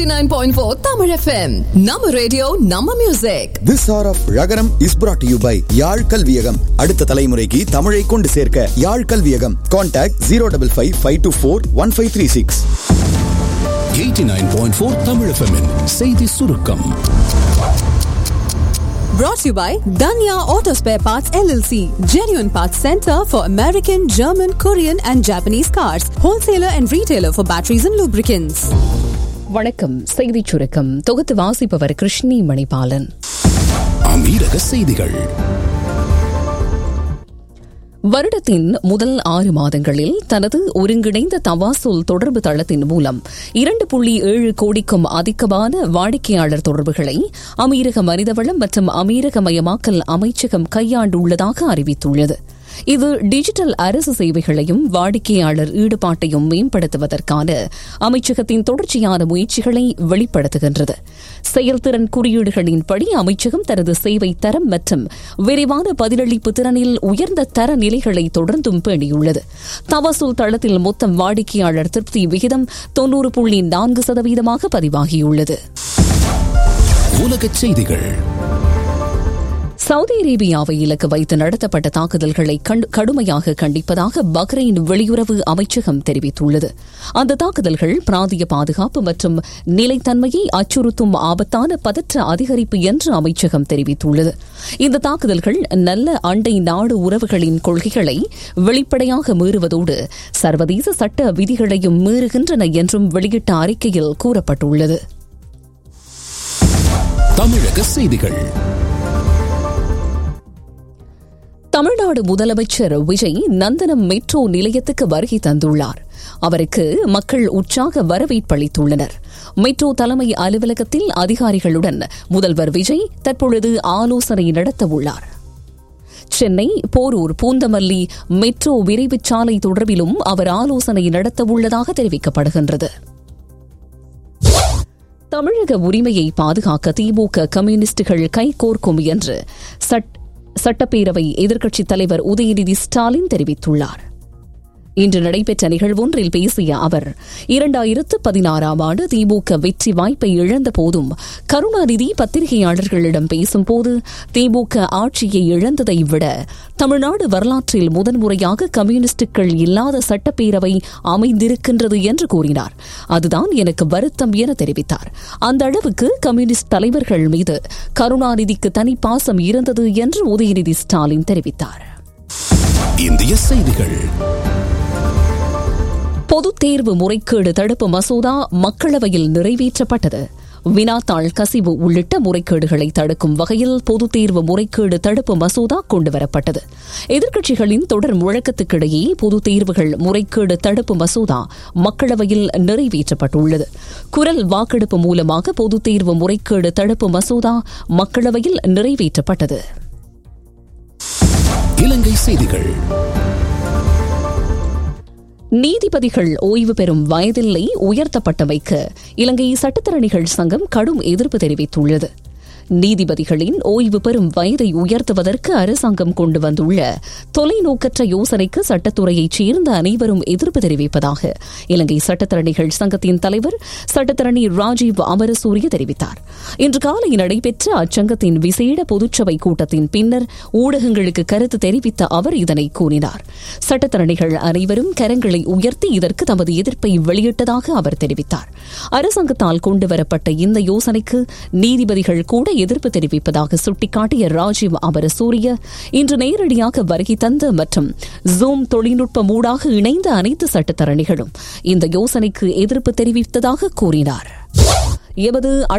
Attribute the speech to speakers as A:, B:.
A: 89.4 Tamil FM. நம்ம radio நம்ம music
B: this hour of ரகரம் is brought to you by Yazh Kalviyagam அடுத்த தலைமுறைக்கு தமிழை கொண்டு சேர்க்க Yazh Kalviyagam contact zero double five five two four one five three six
C: 89.4 Tamil எஃப்எம்மின் செய்தி சுருக்கம்
A: brought to you by Danya Auto Spare Parts LLC, genuine parts center for American, German, Korean and Japanese cars, wholesaler and retailer for batteries and lubricants.
D: வணக்கம் செய்திச் சுருக்கம் தொகுத்து வாசிப்பவர் கிருஷ்ணி மணிபாலன்
C: அமீரக செய்திகள்
D: வருடத்தின் முதல் ஆறு மாதங்களில் தனது ஒருங்கிணைந்த தவாசூல் தொடர்பு தளத்தின் மூலம் இரண்டு புள்ளி ஏழு கோடிக்கும் அதிகமான வாடிக்கையாளர் தொடர்புகளை அமீரக மனிதவளம் மற்றும் அமீரகமயமாக்கல் அமைச்சகம் கையாண்டுள்ளதாக அறிவித்துள்ளது இது டிஜிட்டல் அரசு சேவைகளையும் வாடிக்கையாளர் ஈடுபாட்டையும் மேம்படுத்துவதற்கான அமைச்சகத்தின் தொடர்ச்சியான முயற்சிகளை வெளிப்படுத்துகின்றது செயல்திறன் குறியீடுகளின்படி அமைச்சகம் தனது சேவை தரம் மற்றும் விரைவான பதிலளிப்பு திறனில் உயர்ந்த தர நிலைகளை தொடர்ந்தும் பேணியுள்ளது தவசூல் தளத்தில் மொத்தம் வாடிக்கையாளர் திருப்தி விகிதம் தொன்னூறு புள்ளி நான்கு சதவீதமாக பதிவாகியுள்ளது
C: உலகச் செய்திகள்
D: சவுதி அரேபியாவை இலக்கு வைத்து நடத்தப்பட்ட தாக்குதல்களை கடுமையாக கண்டிப்பதாக பஹ்ரைன் வெளியுறவு அமைச்சகம் தெரிவித்துள்ளது அந்த தாக்குதல்கள் பிராந்திய பாதுகாப்பு மற்றும் நிலைத்தன்மையை அச்சுறுத்தும் ஆபத்தான பதற்ற அதிகரிப்பு என்று அமைச்சகம் தெரிவித்துள்ளது இந்த தாக்குதல்கள் நல்ல அண்டை நாடு உறவுகளின் கொள்கைகளை வெளிப்படையாக மீறுவதோடு சர்வதேச சட்ட விதிகளையும் மீறுகின்றன என்றும் வெளியிட்ட அறிக்கையில் கூறப்பட்டுள்ளது
C: தமிழக செய்திகள்
D: தமிழ்நாடு முதலமைச்சர் விஜய் நந்தனம் மெட்ரோ நிலையத்துக்கு வருகை தந்துள்ளார் அவருக்கு மக்கள் உற்சாக வரவேற்பளித்துள்ளனர் மெட்ரோ தலைமை அலுவலகத்தில் அதிகாரிகளுடன் முதல்வர் விஜய் தற்பொழுது ஆலோசனை நடத்தவுள்ளார் சென்னை போரூர் பூந்தமல்லி மெட்ரோ விரைவுச் சாலை தொடர்பிலும் அவர் ஆலோசனை நடத்தவுள்ளதாக தெரிவிக்கப்படுகின்றது தமிழக உரிமையை பாதுகாக்க திமுக கம்யூனிஸ்டுகள் கைகோர்க்கும் என்று சட்டப்பேரவை எதிர்க்கட்சித் தலைவர் உதயநிதி ஸ்டாலின் தெரிவித்துள்ளார் இன்று நடைபெற்ற நிகழ்வொன்றில் பேசிய அவர் இரண்டாயிரத்து பதினாறாம் ஆண்டு திமுக வெற்றி வாய்ப்பை இழந்த போதும் கருணாநிதி பத்திரிகையாளர்களிடம் பேசும்போது திமுக ஆட்சியை இழந்ததை விட தமிழ்நாடு வரலாற்றில் முதன்முறையாக கம்யூனிஸ்டுகள் இல்லாத சட்டப்பேரவை அமைந்திருக்கின்றது என்று கூறினார் அதுதான் எனக்கு வருத்தம் என தெரிவித்தார் அந்த அளவுக்கு கம்யூனிஸ்ட் தலைவர்கள் மீது கருணாநிதிக்கு தனி பாசம் இருந்தது என்று உதயநிதி ஸ்டாலின் தெரிவித்தார்
C: இந்திய செய்திகள்
D: பொதுத் தேர்வு முறைகேடு தடுப்பு மசோதா மக்களவையில் நிறைவேற்றப்பட்டது வினாத்தாள் கசிவு உள்ளிட்ட முறைகேடுகளை தடுக்கும் வகையில் பொதுத் தேர்வு முறைகேடு தடுப்பு மசோதா கொண்டுவரப்பட்டது எதிர்க்கட்சிகளின் தொடர் முழக்கத்துக்கிடையே பொதுத் தேர்வுகள் முறைகேடு தடுப்பு மசோதா மக்களவையில் நிறைவேற்றப்பட்டுள்ளது குரல் வாக்கெடுப்பு மூலமாக பொதுத் தேர்வு முறைகேடு தடுப்பு மசோதா மக்களவையில் நிறைவேற்றப்பட்டது
C: இலங்கை செய்திகள்
D: நீதிபதிகள் ஓய்வு பெறும் வயதில்லை உயர்த்தப்பட்டமைக்கு இலங்கை சட்டத்தரணிகள் சங்கம் கடும் எதிர்ப்பு தெரிவித்துள்ளது நீதிபதிகளின் ஓய்வு பெறும் வயதை உயர்த்துவதற்கு அரசாங்கம் கொண்டு வந்துள்ள தொலைநோக்கற்ற யோசனைக்கு சட்டத்துறையைச் சேர்ந்த அனைவரும் எதிர்ப்பு தெரிவிப்பதாக இலங்கை சட்டத்தரணிகள் சங்கத்தின் தலைவர் சட்டத்தரணி ராஜீவ் அமரசூரிய தெரிவித்தார் இன்று காலை நடைபெற்ற அச்சங்கத்தின் விசேட பொதுச்சபை கூட்டத்தின் பின்னர் ஊடகங்களுக்கு கருத்து தெரிவித்த அவர் இதனை கூறினார் சட்டத்தரணிகள் அனைவரும் கரங்களை உயர்த்தி இதற்கு தமது எதிர்ப்பை வெளியிட்டதாக அவர் தெரிவித்தார் அரசாங்கத்தால் கொண்டுவரப்பட்ட இந்த யோசனைக்கு நீதிபதிகள் கூட எதிர்ப்பு தெரிவிப்பதாக சுட்டிக்காட்டிய ராஜீவ் அமரசூரிய இன்று நேரடியாக வருகை தந்த மற்றும் ஜூம் தொழில்நுட்ப மூடாக இணைந்த அனைத்து சட்டத்தரணிகளும் இந்த யோசனைக்கு எதிர்ப்பு தெரிவித்ததாக கூறினார் எமது